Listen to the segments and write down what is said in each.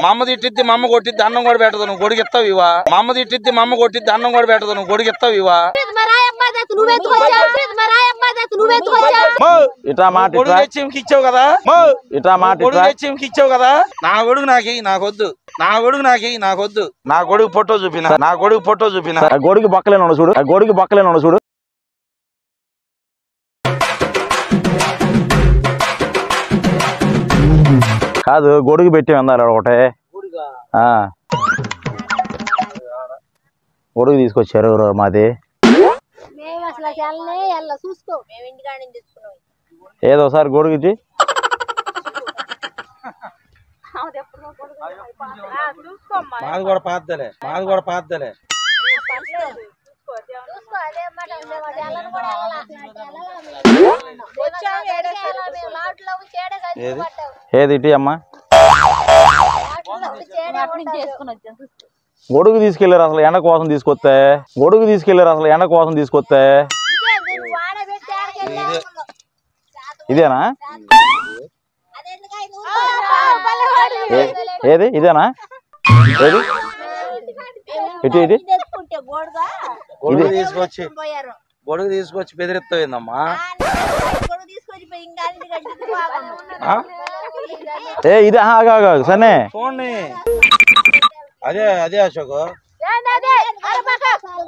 మా అమ్మ తిట్టిద్ది మా అమ్మ కొట్టిద్ది అన్నం కూడా పెట్టదు నువ్వు గొడుగు ఇస్తావు ఇవా మా అమ్మ తిట్టిద్ది మా అమ్మ కొట్టిద్ది అన్నం కూడా పెట్టదు నువ్వు గొడుగు ఇస్తావు ఇవా ఇట్రా మాట గొడుగు ఇట్రా తెచ్చి ఈమెకి ఇచ్చావు కదా ఇట్రా మాట గొడుగు ఇట్రా తెచ్చి ఈమెకి ఇచ్చావు కదా నా గొడుగు నాకి నాకొద్దు నా గొడుగు నాకి నాకొద్దు నా గొడుగు ఫోటో చూపిన నా గొడుగు ఫోటో చూపిన ఆ గోడికి బొక్కలేను ఉండు చూడు ఆ గోడికి బొక్కలేను ఉండు చూడు కాదు గొడుగు పెట్టి అన్నారు ఒకటే ఆ. గొడుగు తీసుకొచ్చారు ఎవరో మాది మేము అసలు వెళ్ళనే వెళ్ళ చూసుకో మేము ఇంటికాడ నుంచి తెచ్చుకున్నాం ఏదో ఒకసారి గొడుగు ఇచ్చి మాది కూడా పాతలే మాది కూడా పాతలే చూసుకో అదే మాట అదే మాట వెళ్ళను కూడా వెళ్ళాలి అసలు వెళ్ళాలి మేము లాట్లో ఉంచి ఏడే కలిసి పట్టాము ఏది ఇటీ అమ్మా లాట్లో ఉంచి ఏడే పట్టాము. గొడుగు తీసుకెళ్లారు అసలు ఎండ కోసం తీసుకొస్తే గొడుగు తీసుకెళ్లారు అసలు ఎండ కోసం తీసుకొస్తే ఇదే దీన్ని వాడబెట్టి ఆడకెళ్ళి వెళ్ళాము. ఇదేనా అదెందుకు ఆయన ఏ- ఏది ఇదేనా ఏది ఇటు ఇటు తెచ్చుకుంటే గోడుగా గొడుగు తీసుకొచ్చి పోయారు గొడుగు తీసుకొచ్చి బెదిరిస్తావేందమ్మా గొడుగు తీసుకొచ్చి పోయి ఇంకా ఇంటికి కట్టి బాగున్నాం. ఆ? ఏ ఇదే ఆగా ఆగా సనే చూడండి అదే అదే అశోక్ ఏందది? అరే పక్క.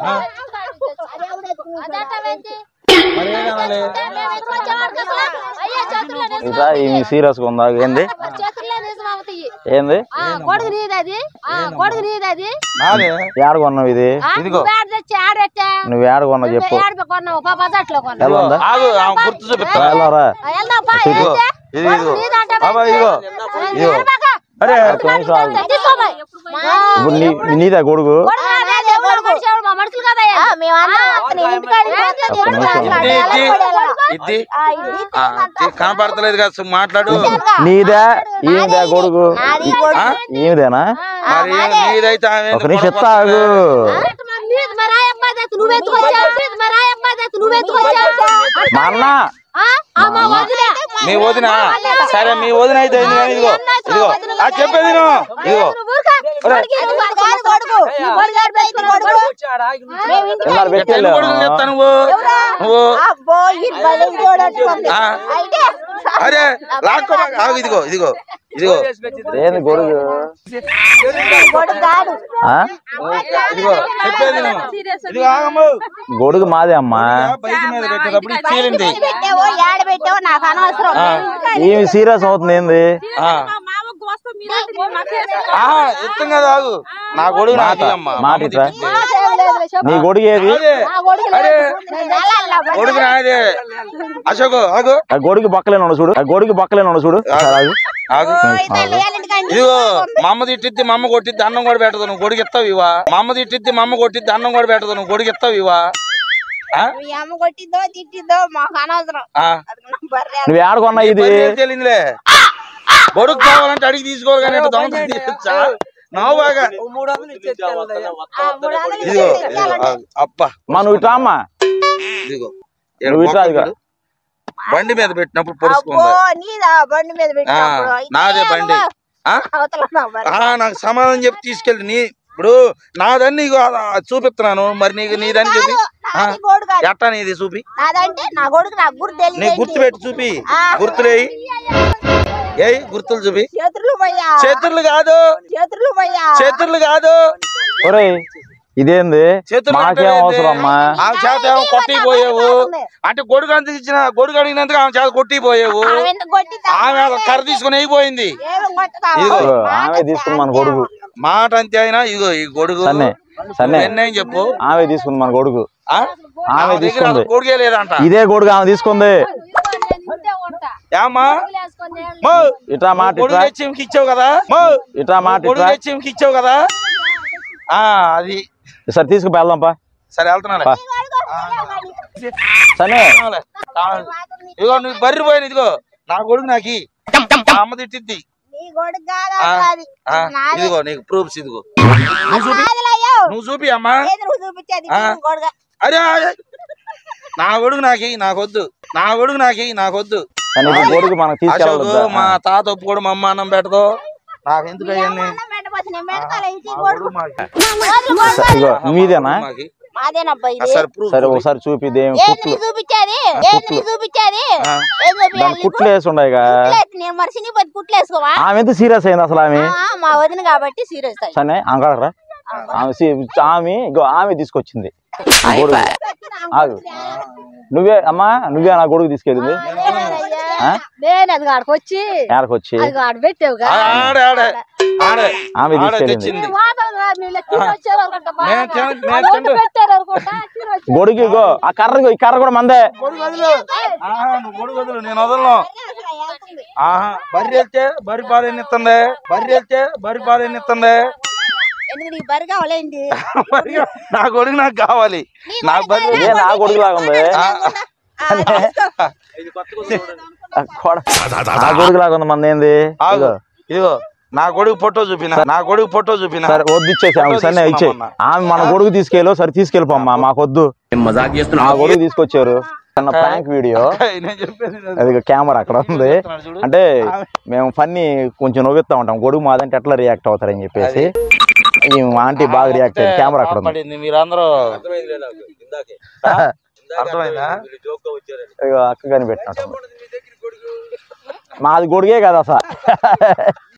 అదెట్టవేంటి? మరి ఏమనాలి మేము ఎందుకు వచ్చామనుకో అసలు? అయ్యో, చేతుల్లో నిజం ఇట్లా ఈ సీరియస్ గా ఉందా ఏంది మరి చేతుల్లో నిజం అవుతాయి. ఏంది ఆ, కొడుకు నీది అది ఆ, కొడుకు నీది అది నాదే ఏడ కొన్నావు ఇది ఆ, ఇదిగో. నువ్వు ఏడ తెచ్చి ఆడెట్టా నువ్వు ఏడ కొన్నావు చెప్పు ఏడ కొన్నావు పా బజాట్లో కొన్నావు ఎలా ఉందా ఆగు ఆమె గుర్తు చూపిస్తా వెళ్ళరా ఆ, వెళ్దాం పా ఇదిగో ఏంటి? ఇది కొడుకు ఇదిగో నీది అంటావా? బాబా ఇదిగో ఆ, ఇదిగో ఏడు పక్క. అరే ఒక్క నిమిషం ఆగు. తీసుకోపోయ్. మా ఇప్పుడు నీ నీదా గొడుగు కొడుకు నాదే, ఎవడు మనిషి, ఎవడు మా మనుషులు కదా ఇది ఆ, ఇది కనపడతలేదు కదా సు- మాట్లాడు నీదా ఈమెదా గొడుగు ఆ? ఈమెదేనా మరి నీదైతే ఆమె ఒక నిమిషం ఎత్తా ఆగు మరి ఆ అబ్బాయి తెచ్చి నువ్వు ఎత్తుకొచ్చావు మరి ఆ అబ్బాయి తెచ్చి నువ్వు ఎత్తుకొచ్చావు మా అన్న ఆ? ఆ, మా వదిలే. మీ వదిన సరే మీ వదిన అయితే ఏంది కానీ ఇదిగో ఇదిగో ఆ చెప్పేది విను. ఇదిగో నువ్వు ఊరుకో. కొడుకు ఇది కాదు, కొడుకు. ఈ కొడుకు ఆడ పెట్టుకున్నాడు, కొడుకు. మేము ఇంటికి వెళ్ళారు ఎన్ని పెట్టేళ్ళు కొడుకులు చెప్తా నువ్వు నువ్వు ఆ? అరే లాక్కో ఆగు ఇదిగో ఇదిగో ఇదిగో ఏంది గొడుగు ఆ? ఇదిగో చెప్పేది విను. ఇదిగో ఆగమ్ము గొడుగు మాదే అమ్మా బైక్ మీద పెట్టేటప్పుడు చీలింది పెట్టావో ఏడ పెట్టావో నాకు అనవసరం ఈమె సీరియస్ అవుతుంది ఏంది ఆ. ఆహా ఎత్తం కదా ఆగు నా గొడుగు నాది అమ్మా మాట ఇట్రా నీ గొడుగు ఏది అదే అరే గొడుగు నాదే అశోక్ ఆగు ఆ గొడుగు బొక్కలేను ఉండు చూడు ఆ గొడుగు బొక్కలేను ఉండు చూడు ఒకసారి ఆగు. ఆగు ఇదిగో మా అమ్మ తిట్టిద్ది మా అమ్మ కొట్టిద్ది అన్నం కూడా పెట్టదు నువ్వు గొడుగు ఇస్తావు ఇవా మా అమ్మ తిట్టిద్ది మా అమ్మ కొట్టిద్ది అన్నం కూడా పెట్టదు నువ్వు గొడుగు ఇస్తావు ఇవా ఆ? మీ అమ్మ కొట్టిద్దో తిట్టిద్దో మాకు అనవసరం ఆ. అది నా బర్రె. నువ్వు ఏడ కొన్నా ఇది మరి ఏం తెలియదులే గొడుగు కావాలంటే అడిగి తీసుకోవాలి కానీ ఇట్లా దొంగతనం తీయొచ్చా? నవ్వు బాగా ఆ, మూడు వందలు ఇదిగో ఇచ్చేసి ఇదిగో ఆగు. అబ్బా మా నువ్వు ఇట్రా అమ్మా ఇదిగో నువ్వు ఇట్రా ఇదిగో. బండి మీద పెట్టినప్పుడు అబ్బో పొడుచుకుందా నీదా బండి మీద పెట్టినప్పుడు ఆ, నాదే ఇదే బండి. అవ్వ. ఆ? అవతల నా బర్రె. ఆ, నాకు సమాధానం చెప్పి తీసుకెళ్ళి నీ ఇప్పుడు నాదని నీకు ఆ- ఆ చూపిస్తున్నాను మరి నీకు నీదని చూపి ఆ, నాది గోడు కాదు. ఎట్టా నీది చూపి నాదంటే నా కొడుకు నాకు గుర్తు నీ తెలియదు గుర్తు పెట్టి చూపి ఆ. గుర్తులేయి ఏయ్ గుర్తులు చూపి చేతులు పోయా చేతులు కాదు చేతులు పోయా చేతులు కాదు ఒరేయ్ ఇదేంది చేతులు మాకేం అంటే అవసరం అమ్మా ఆమె చేత ఏమో కొట్టిపోయావు అంటే గొడుగు అంత ఇచ్చిన గొడుగు అడిగినందుకు ఆమె చేత కొట్టిపోయావు ఆమె ఎందుకు కొట్టిందా? ఆమె ఒక కర్ర తీసుకుని అయిపోయింది ఏమి కొట్టదా? ఇదిగో. ఇదిగో, ఆమె తీసుకుంది మన గొడుగు మాట అంతే అయినా ఇదిగో ఈ గొడుగు సన్నే సన్నే ఎన్నేం చెప్పు ఆమె తీసుకుంది మన గొడుగు ఆ? ఆమె ఆమె దగ్గర తీసుకుంది అసలు గొడుగే లేదంట ఇదే గొడుగు ఆమె తీసుకుంది ఏమ్మా వేసుకొని మో, ఇట్రా మాట గొడుగు ఇట్రా తెచ్చి ఈమెకి ఇచ్చావు కదా మో, ఇట్రా మాట గొడుగు ఇట్రా తెచ్చి ఈమెకి ఇచ్చావు కదా ఆ అది సరే తీసుకుపో వెళ్దాంపా సరే వెళ్తున్నాలే పా. సరే కావాలే, కావాలి. ఇదిగో నువ్వు బర్రి పోయిన ఇదిగో నా కొడుకు నాకి మా అమ్మ తిట్టిద్ది నీ కొడుకు కాదా ఆ, అది? ఆ, నాది. ఇదిగో నీకు ప్రూఫ్స్ ఇదిగో కాదులయ్యో. నువ్వు చూపి అమ్మా ఏది నువ్వు చూపించేది ఆ. నీ కొడుకు. అరే అరే. నా కొడుకు నాకి నాకొద్దు నా కొడుకు నాకి నాకొద్దు కానీ ఇప్పుడు గొడుగు మనకు అశోక్ తీసుకెళ్ళదు మా తాత ఒప్పుకోడు మా అమ్మ అన్నం పెట్టదు నాకు ఎందుకు అవన్నీ అన్నం పెట్టబోతు, నేను పెడతాలే, ఇంటికి ఆ కొడుకు. గొడుగు మాకి. వదులు, వదులు. ఇగో మీదేనా మాకి. మాదేనబ్బా ఆ, ఇది సరే proof సరే చూపి. ఒకసారి చూపిదేం ఏంది కుట్లు నీకు చూపించేది ఏంది నీకు చూపించేది ఆ. ఏం చూపించాలి దాని నీకు? కుట్లు వేసి ఉండయిగా కుట్లేసి నేను మరి సినిపోయి కుట్లు వేసుకోవా ఆమె ఎంత సీరియస్ అయింది అసలు ఆమె ఆ, మా వదిన కాబట్టి సీరియస్ అయ్యి సరే అంగడరా ఆమె సీ- ఆమె ఇగో ఆమె తీసుకొచ్చింది ఈ గొడుగు ఆగు నువ్వే అమ్మా నువ్వే నా గొడుగు తీసుకెళ్ళింది ఆ? నేను అది కాడికి వచ్చి ఏడకి వచ్చి అది ఆడ పెట్టావుగా ఆ, ఆడే ఆడే ఆడే ఆమె ఆడే తీసుకెళ్ళింది తెచ్చింది వాదనలు రా, వీళ్ళు తిని వచ్చారు అనుకుంటా బాగా. నేను తిన- నేను ఆ రోడ్డు తింటా. పెట్టారు అనుకుంటా, తిని వచ్చారు. గొడుగు ఇగో ఆ కర్ర ఇగో, ఈ కర్ర కూడా మందే గొడుగు వదిలు ఆహా నువ్వు గొడుగు వదిలు నేను వదలను ఆహా బర్రె వెళ్తే బరి పాలు ఎన్ని ఇస్తుంది బర్రె వెళ్తే బరి పాలు ఎన్ని ఇస్తుంది ఎందుకు నీకు బరి కావాలేంటి మరి నా గొడుగు నాకు కావాలి నాకు బర్రె ఏ నా గొడుగు లాగా ఉంది ఆ, ఆ కొడ- నా గొడుగు లాగా ఉంది మంది ఏంది ఆగు ఇగో. ఇదిగో నా గొడుగు ఫోటో చూపిన నా గొడుగు ఫోటో చూపిన సరే వద్దు ఇచ్చేసి ఆమె సరే ఇచ్చే తీసుకున్నామమ్మా. ఆమె మన గొడుగు తీసుకెళ్ళు సరే తీసుకెళ్ళిపోమ్మా మాకొద్దు ఆ గొడుగు తీసుకొచ్చారు చిన్న ప్రాంక్ వీడియో నేను చెప్పేది విను. అది కెమెరా అక్కడ ఉంది అంటే మేము ఫన్నీ కొంచెం నవ్వుతా ఉంటాం గొడుగు మాదంటే ఎట్లా రియాక్ట్ అవుతారని చెప్పేసి ఈ ఆంటీ బాగా రియాక్ట్ అయ్యింది కెమెరా అక్కడ ఉంది పడింది మీరందరూ అర్థమైందా ఇగో అక్క కనిపెట్టినట్టు మాది గొడుగే కదా అసలు